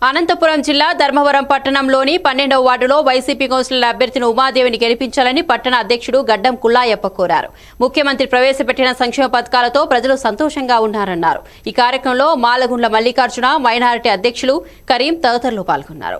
అనంతపురం జిల్లా ధర్మవరం పట్టణంలోని పన్నెండవ వార్డులో వైసీపీ కౌన్సిలర్ అభ్యర్థిని ఉమాదేవిని గెలిపించాలని పట్టణ అధ్యక్షుడు గడ్డం కుల్లాయప్ప కోరారు ముఖ్యమంత్రి ప్రవేశపెట్టిన సంక్షేమ పథకాలతో ప్రజలు సంతోషంగా ఉన్నారన్నారు ఈ కార్యక్రమంలో మాలగుండ్ల మల్లికార్జున మైనారిటీ అధ్యక్షులు కరీం తదితరులు పాల్గొన్నారు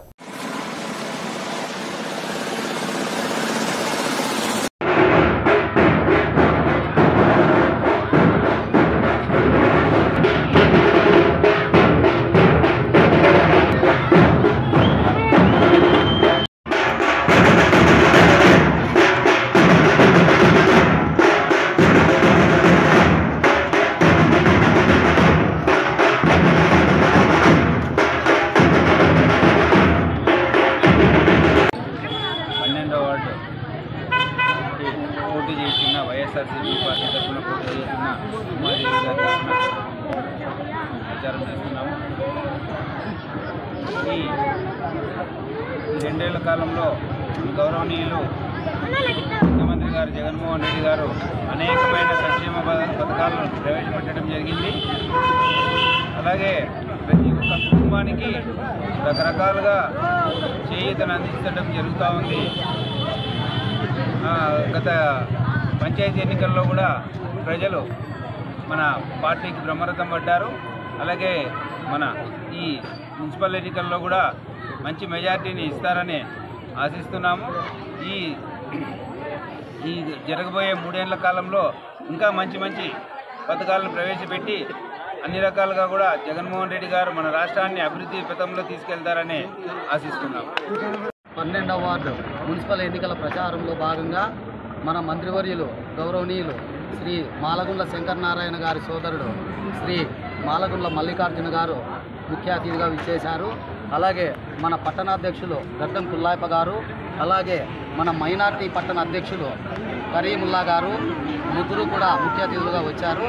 పన్నెండవ వార్డు ఈ పోటీ చేస్తున్న వైఎస్ఆర్సీపీ పార్టీ తరఫున పోటీ చేస్తున్న ఉమాదేవి గారి తరఫున ప్రచారం చేస్తున్నాము ఈ ఈ రెండేళ్ల కాలంలో గౌరవనీయులు ముఖ్యమంత్రి గారు జగన్మోహన్ రెడ్డి గారు అనేకమైన సంక్షేమ పథ- పథకాలను ప్రవేశపెట్టడం జరిగింది అలాగే ప్రతి ఒక్క కుటుంబానికి రకరకాలుగా చేయూతను అందించడం జరుగుతూ ఉంది ఆ, గత పంచాయతీ ఎన్నికల్లో కూడా ప్రజలు మన పార్టీకి బ్రహ్మరథం పడ్డారు అలాగే మన ఈ మున్సిపల్ ఎన్నికల్లో కూడా మంచి మెజార్టీని ఇస్తారని ఆశిస్తున్నాము ఈ ఈ జరగబోయే మూడేళ్ల కాలంలో ఇంకా మంచి మంచి పథకాలను ప్రవేశపెట్టి అన్ని రకాలుగా కూడా జగన్మోహన్ రెడ్డి గారు మన రాష్ట్రాన్ని అభివృద్ధి పథంలో తీసుకెళ్తారని ఆశిస్తున్నాము పన్నెండవ వార్డు మున్సిపల్ ఎన్నికల ప్రచారంలో భాగంగా మన మంత్రివర్యులు గౌరవనీయులు శ్రీ మాలగుండ్ల శంకరనారాయణ గారి సోదరుడు శ్రీ మాలగుండ్ల మల్లికార్జున గారు ముఖ్య అతిథిగా విచ్చేశారు అలాగే మన పట్టణాధ్యక్షులు గడ్డం కుల్లాయప గారు అలాగే మన మైనార్టీ పట్టణ అధ్యక్షులు కరీముల్లా గారు ముగ్గురు కూడా ముఖ్య అతిథులుగా వచ్చారు